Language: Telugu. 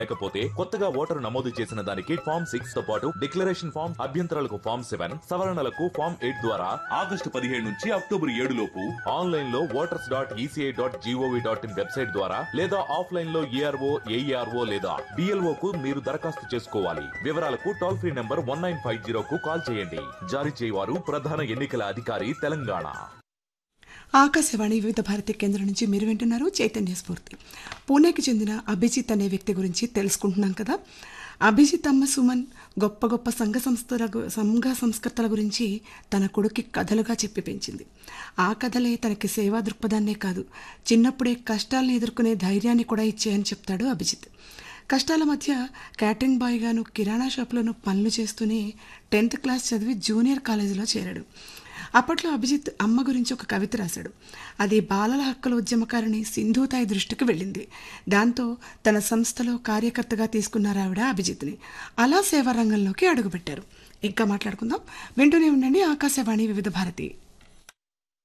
లేకపోతే కొత్తగా ఓటరు నమోదు చేసిన దానికి ఫామ్ సిక్స్ తో పాటు డిక్లరేషన్ ఫామ్ అభ్యంతరాలకు ఫామ్ సెవెన్ సవరణలకు ఫామ్ ఎయిట్ ద్వారా ఆగస్టు పదిహేడు నుంచి అక్టోబర్ ఏడు లోపు ఆన్లైన్ లో voters dot ECI dot GOV dot in website ద్వారా లేదా ఆఫ్లైన్ లో ఏఆర్ఓ ఏఈఆర్ఓ లేదా బిఎల్ఓ కు మీరు దరఖాస్తు చేసుకోవాలి వివరాలకు toll free number one nine five zero కు కాల్ చేయండి జారీ చేయవారు ప్రధాన ఎన్నికల అధికారి తెలంగాణ ఆకాశవాణి వివిధ భారతి కేంద్రం నుంచి మీరు వింటున్నారు చైతన్య స్ఫూర్తి పూణేకి చెందిన అభిజిత్ అనే వ్యక్తి గురించి తెలుసుకుంటున్నాం కదా అభిజిత్ అమ్మ సుమన్ గొప్ప గొప్ప సంఘ సంస్థల గు- సంఘ సంస్కర్తల గురించి తన కొడుక్కి కథలుగా చెప్పి పెంచింది ఆ కథలే తనకి సేవా దృక్పథాన్నే కాదు చిన్నప్పుడే కష్టాలను ఎదుర్కొనే ధైర్యాన్ని కూడా ఇచ్చాయని చెప్తాడు అభిజిత్ కష్టాల మధ్య క్యాటరింగ్ బాయ్గాను కిరాణా షాప్లోను పనులు చేస్తూనే టెన్త్ క్లాస్ చదివి జూనియర్ కాలేజీలో చేరాడు అప్పట్లో అభిజిత్ అమ్మ గురించి ఒక కవిత రాశాడు అది బాలల హక్కుల ఉద్యమకారిణి సింధూతాయి దృష్టికి వెళ్ళింది దాంతో తన సంస్థలో కార్యకర్తగా తీసుకున్నారు ఆవిడ అభిజిత్ని అలా సేవా రంగంలోకి అడుగుపెట్టారు ఇంకా మాట్లాడుకుందాం వింటూనే ఉండండి ఆకాశవాణి వివిధ భారతి